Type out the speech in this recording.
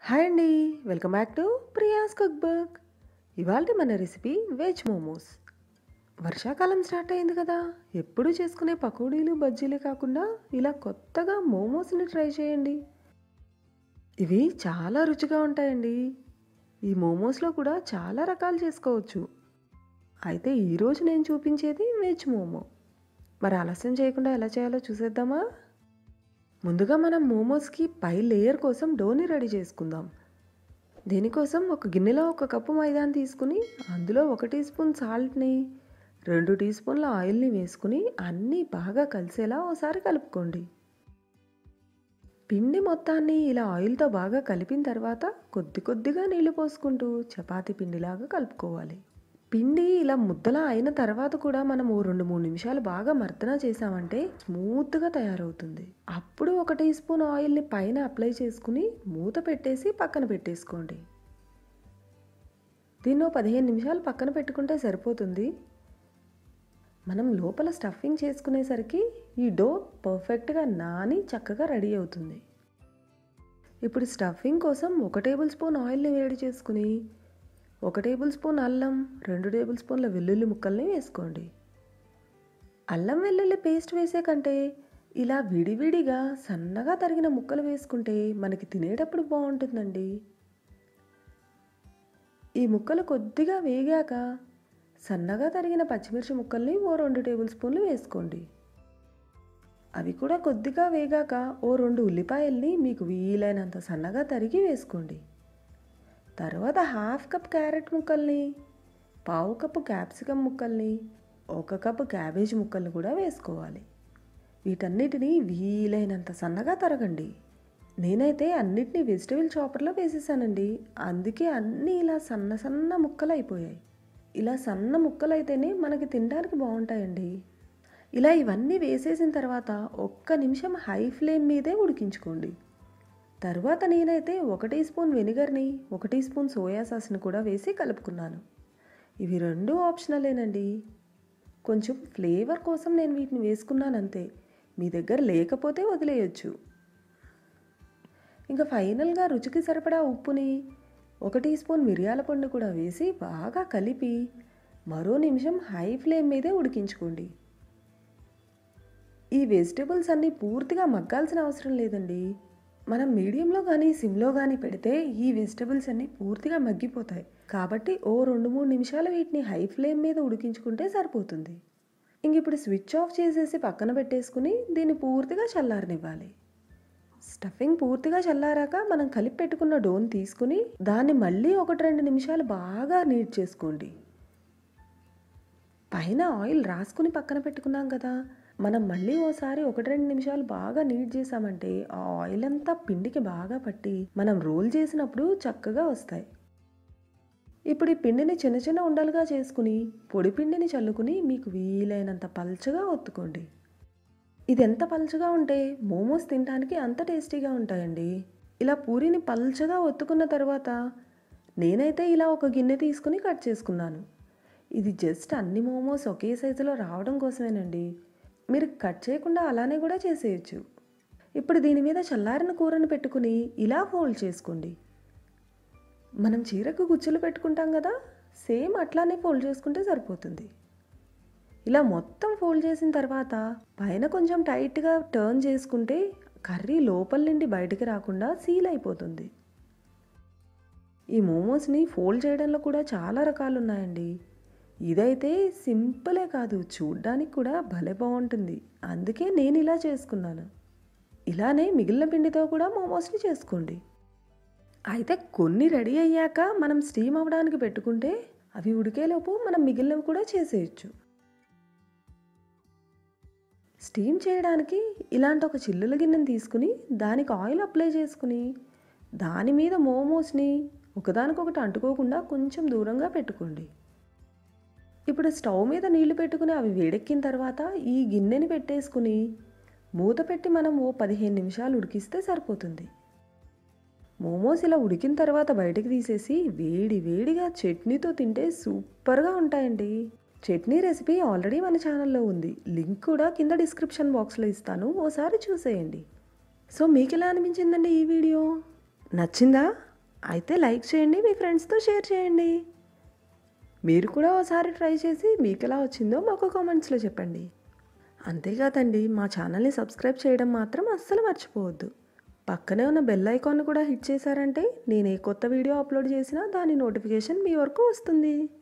hi అండి welcome back to Priya's cook book ఇవాళ మన రెసిపీ వెజ్ మోమోస్ వర్షాకాలం స్టార్ట్ అయింది కదా ఎప్పుడు చేసుకునే పకోడీలు బజ్జీలే కాకుండా ఇలా కొత్తగా మోమోస్ని ట్రై చేయండి ఇవి చాలా రుచిగా ఉంటాయండి ఈ మోమోస్లో కూడా చాలా రకాలు చేసుకోవచ్చు అయితే ఈరోజు నేను చూపించేది వెజ్ మోమో మరి ఆలస్యం చేయకుండా ఎలా చేయాలో చూసేద్దామా ముందుగా మనం మోమోస్కి పై లేయర్ కోసం డోని రెడీ చేసుకుందాం దీనికోసం ఒక గిన్నెలో ఒక కప్పు మైదాని తీసుకుని అందులో ఒక టీ స్పూన్ సాల్ట్ని రెండు టీ స్పూన్ల ఆయిల్ని వేసుకుని అన్నీ బాగా కలిసేలా ఓసారి కలుపుకోండి పిండి మొత్తాన్ని ఇలా ఆయిల్తో బాగా కలిపిన తర్వాత కొద్ది కొద్దిగా నీళ్లు పోసుకుంటూ చపాతీ పిండిలాగా కలుపుకోవాలి పిండి ఇలా ముద్దలా అయిన తర్వాత కూడా మనం ఓ రెండు మూడు నిమిషాలు బాగా మర్దన చేసామంటే స్మూత్గా తయారవుతుంది అప్పుడు ఒక టీ స్పూన్ ఆయిల్ని పైన అప్లై చేసుకుని మూత పెట్టేసి పక్కన పెట్టేసుకోండి దీన్ని ఓ పదిహేను నిమిషాలు పక్కన పెట్టుకుంటే సరిపోతుంది మనం లోపల స్టఫింగ్ చేసుకునేసరికి ఈ డో పర్ఫెక్ట్గా నాని చక్కగా రెడీ అవుతుంది ఇప్పుడు స్టఫింగ్ కోసం ఒక టేబుల్ స్పూన్ ఆయిల్ని వేడి చేసుకుని ఒక టేబుల్ స్పూన్ అల్లం రెండు టేబుల్ స్పూన్ల వెల్లుల్లి ముక్కల్ని వేసుకోండి అల్లం వెల్లుల్లి పేస్ట్ వేసే కంటే ఇలా విడివిడిగా సన్నగా తరిగిన ముక్కలు వేసుకుంటే మనకి తినేటప్పుడు బాగుంటుందండి ఈ ముక్కలు కొద్దిగా వేగాక సన్నగా తరిగిన పచ్చిమిర్చి ముక్కల్ని ఓ రెండు టేబుల్ స్పూన్లు వేసుకోండి అవి కూడా కొద్దిగా వేగాక ఓ రెండు ఉల్లిపాయల్ని మీకు వీలైనంత సన్నగా తరిగి వేసుకోండి తర్వాత హాఫ్ కప్ క్యారెట్ ముక్కల్ని పావు కప్పు క్యాప్సికమ్ ముక్కల్ని ఒక కప్పు క్యాబేజ్ ముక్కల్ని కూడా వేసుకోవాలి వీటన్నిటిని వీలైనంత సన్నగా తరగండి నేనైతే అన్నిటినీ వెజిటబుల్ చాపర్లో వేసేసానండి అందుకే అన్నీ ఇలా సన్న సన్న ముక్కలు అయిపోయాయి ఇలా సన్న ముక్కలు అయితేనే మనకి తినడానికి బాగుంటాయండి ఇలా ఇవన్నీ వేసేసిన తర్వాత ఒక్క నిమిషం హై ఫ్లేమ్ మీదే ఉడికించుకోండి తర్వాత నేనైతే ఒక టీ స్పూన్ వెనిగర్ని ఒక టీ స్పూన్ సోయా సాస్ని కూడా వేసి కలుపుకున్నాను ఇవి రెండు ఆప్షనలేనండి కొంచెం ఫ్లేవర్ కోసం నేను వీటిని వేసుకున్నాను అంతే మీ దగ్గర లేకపోతే వదిలేయచ్చు ఇంకా ఫైనల్గా రుచికి సరిపడా ఉప్పుని ఒక టీ స్పూన్ మిరియాల పండు కూడా వేసి బాగా కలిపి మరో నిమిషం హై ఫ్లేమ్ మీదే ఉడికించుకోండి ఈ వెజిటేబుల్స్ అన్నీ పూర్తిగా మగ్గాల్సిన అవసరం లేదండి మనం మీడియంలో కానీ సిమ్లో కానీ పెడితే ఈ వెజిటబుల్స్ అన్నీ పూర్తిగా మగ్గిపోతాయి కాబట్టి ఓ రెండు మూడు నిమిషాలు వీటిని హై ఫ్లేమ్ మీద ఉడికించుకుంటే సరిపోతుంది ఇంక ఇప్పుడు స్విచ్ ఆఫ్ చేసేసి పక్కన పెట్టేసుకుని దీన్ని పూర్తిగా చల్లారనివ్వాలి స్టఫింగ్ పూర్తిగా చల్లారాక మనం కలిపి పెట్టుకున్న డోన్ తీసుకుని దాన్ని మళ్ళీ ఒకటి రెండు నిమిషాలు బాగా నీట్ చేసుకోండి పైన ఆయిల్ రాసుకుని పక్కన పెట్టుకున్నాం కదా మనం మళ్ళీ ఓసారి ఒకటి రెండు నిమిషాలు బాగా నీట్ చేసామంటే ఆ ఆయిల్ అంతా పిండికి బాగా పట్టి మనం రోల్ చేసినప్పుడు చక్కగా వస్తాయి ఇప్పుడు ఈ పిండిని చిన్న చిన్న ఉండలుగా చేసుకుని పొడి పిండిని చల్లుకుని మీకు వీలైనంత పల్చగా ఒత్తుకోండి ఇది ఎంత పల్చగా ఉంటే మోమోస్ తినడానికి అంత టేస్టీగా ఉంటాయండి ఇలా పూరిని పల్చగా ఒత్తుకున్న తర్వాత నేనైతే ఇలా ఒక గిన్నె తీసుకుని కట్ చేసుకున్నాను ఇది జస్ట్ అన్ని మోమోస్ ఒకే సైజులో రావడం కోసమేనండి మీరు కట్ చేయకుండా అలానే కూడా చేసేయచ్చు ఇప్పుడు దీని మీద చల్లారిన కూరను పెట్టుకుని ఇలా ఫోల్డ్ చేసుకోండి మనం చీరకు గుచ్చులు పెట్టుకుంటాం కదా సేమ్ అట్లానే ఫోల్డ్ చేసుకుంటే సరిపోతుంది ఇలా మొత్తం ఫోల్డ్ చేసిన తర్వాత పైన కొంచెం టైట్గా టర్న్ చేసుకుంటే కర్రీ లోపల నుండి బయటికి రాకుండా సీల్ అయిపోతుంది ఈ మోమోస్ని ఫోల్డ్ చేయడంలో కూడా చాలా రకాలు ఉన్నాయండి ఇదైతే సింపులే కాదు చూడ్డానికి కూడా భలే బాగుంటుంది అందుకే నేను ఇలా చేసుకున్నాను ఇలానే మిగిలిన పిండితో కూడా మోమోస్ని చేసుకోండి అయితే కొన్ని రెడీ అయ్యాక మనం స్టీమ్ అవ్వడానికి పెట్టుకుంటే అవి ఉడికేలోపు మనం మిగిలినవి కూడా చేసేయచ్చు స్టీమ్ చేయడానికి ఇలాంటి ఒక చిల్లుల గిన్నెని తీసుకుని దానికి ఆయిల్ అప్లై చేసుకుని దాని మీద మోమోస్ని ఒకదానికొకటి అంటుకోకుండా కొంచెం దూరంగా పెట్టుకోండి ఇప్పుడు స్టవ్ మీద నీళ్లు పెట్టుకుని అవి వేడెక్కిన తర్వాత ఈ గిన్నెని పెట్టేసుకుని మూత పెట్టి మనం ఓ పదిహేను నిమిషాలు ఉడికిస్తే సరిపోతుంది మోమోస్ ఇలా ఉడికిన తర్వాత బయటకు తీసేసి వేడి వేడిగా చట్నీతో తింటే సూపర్గా ఉంటాయండి చట్నీ రెసిపీ ఆల్రెడీ మన ఛానల్లో ఉంది లింక్ కూడా కింద డిస్క్రిప్షన్ బాక్స్లో ఇస్తాను ఓసారి చూసేయండి సో మీకు ఎలా అనిపించిందండి ఈ వీడియో నచ్చిందా అయితే లైక్ చేయండి మీ ఫ్రెండ్స్తో షేర్ చేయండి మీరు కూడా ఒకసారి ట్రై చేసి మీకు ఎలా వచ్చిందో మాకు కామెంట్స్లో చెప్పండి అంతేకాదండి మా ఛానల్ని సబ్స్క్రైబ్ చేయడం మాత్రం అస్సలు మర్చిపోవద్దు పక్కనే ఉన్న బెల్ ఐకాన్ కూడా హిట్ చేశారంటే నేను ఏ కొత్త వీడియో అప్లోడ్ చేసినా దాని నోటిఫికేషన్ మీ వరకు వస్తుంది